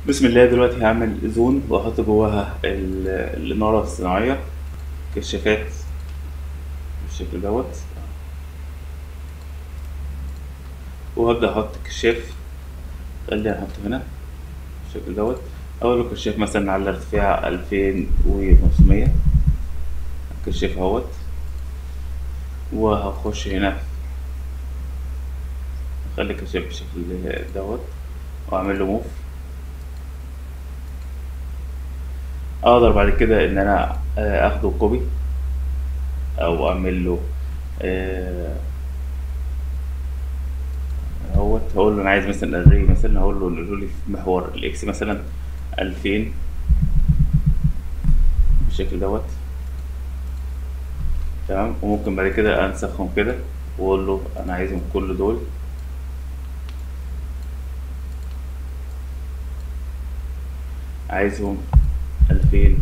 بسم الله دلوقتي هعمل زون واحط جواها ال- الإنارة الصناعية كشافات بالشكل دوت وهبدأ أحط كشاف خليني أحطه هنا بالشكل دوت أقول له كشاف مثلا على ارتفاع ألفين وخمسمية كشاف اهوت وهخش هنا أخلي كشاف بالشكل دوت وأعمل له موف اقدر بعد كده ان انا آه، اخده كوبي او اعمل له آه، اهوت هقول له انا عايز مثلا الري مثلا هقول له نقول لي في محور الاكس مثلا 2000 بالشكل دوت تمام وممكن بعد كده انسخهم كده واقول له انا عايزهم كل دول عايزهم 2000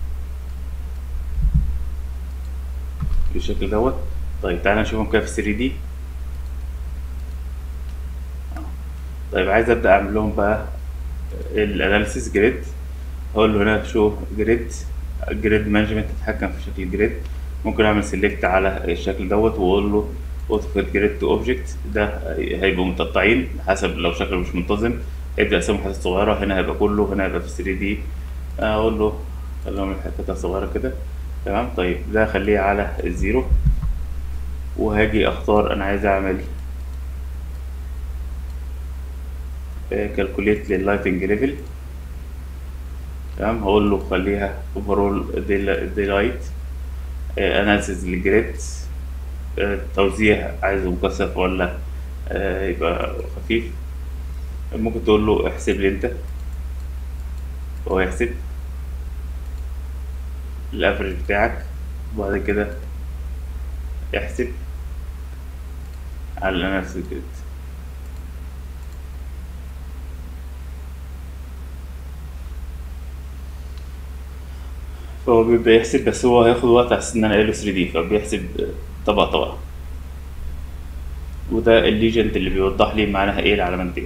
بالشكل دوت طيب تعالى نشوفهم كده في 3 دي طيب عايز ابدا اعمل لهم بقى الاناليسيس جريد هقول له هنا شو جريد جريد مانجمنت تتحكم في شكل جريد ممكن اعمل سيلكت على الشكل دوت واقول له اوتوكاد جريد تو اوبجكت ده هيبقوا متقطعين حسب لو شكله مش منتظم هيبدا يقسمهم حتت صغيره هنا هيبقى كله هنا هيبقى في 3 دي اقول له خليهم الحتة صغيرة كده تمام طيب ده خليه على الزيرو وهاجي اختار انا عايز اعمل كالكوليت لللايتنج ليفل تمام هقول له خليها اوفرول دي لايت اناليسيس للجريد توزيع عايزه مكثف ولا آه، يبقى خفيف ممكن تقول له احسب لي انت هو يحسب الافرج بتاعك وبعد كده احسب على الاناليسيس جريد فهو بيبدأ يحسب بس هو هياخد وقت على ان انا قايله 3 دي فبيحسب طبقة طبقة وده الليجند اللي بيوضح لي معناها ايه العلامات ديت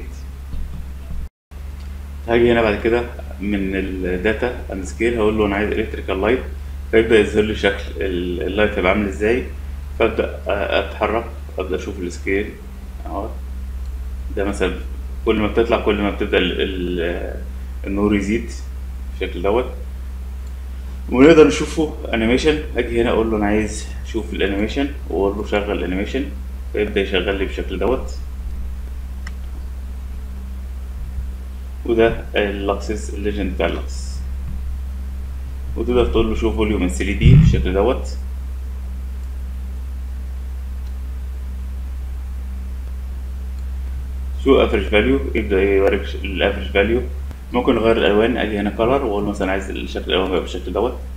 هاجي هنا بعد كده من الداتا اند سكيل هقول له انا عايز الكتريكال لايت فيبدا يظهر لي شكل ال- اللايت هيبقى عامل ازاي فابدا اتحرك ابدا اشوف السكيل اهو ده مثلا كل ما بتطلع كل ما بتبدا ال- ال- النور يزيد بالشكل دوت ونقدر نشوفه انيميشن اجي هنا اقول له انا عايز اشوف الانيميشن واقول له شغل انيميشن فيبدا يشغل لي بالشكل دوت وده اللكسس الليجند بتاع اللكس وتقدر تقول له شوف فوليوم من 3 دي بالشكل دوت شو افريج فاليو يبدا يوريك الافريج فاليو ممكن نغير الالوان اجي هنا كلر واقول مثلا عايز الشكل الالوان يبقى بالشكل دوت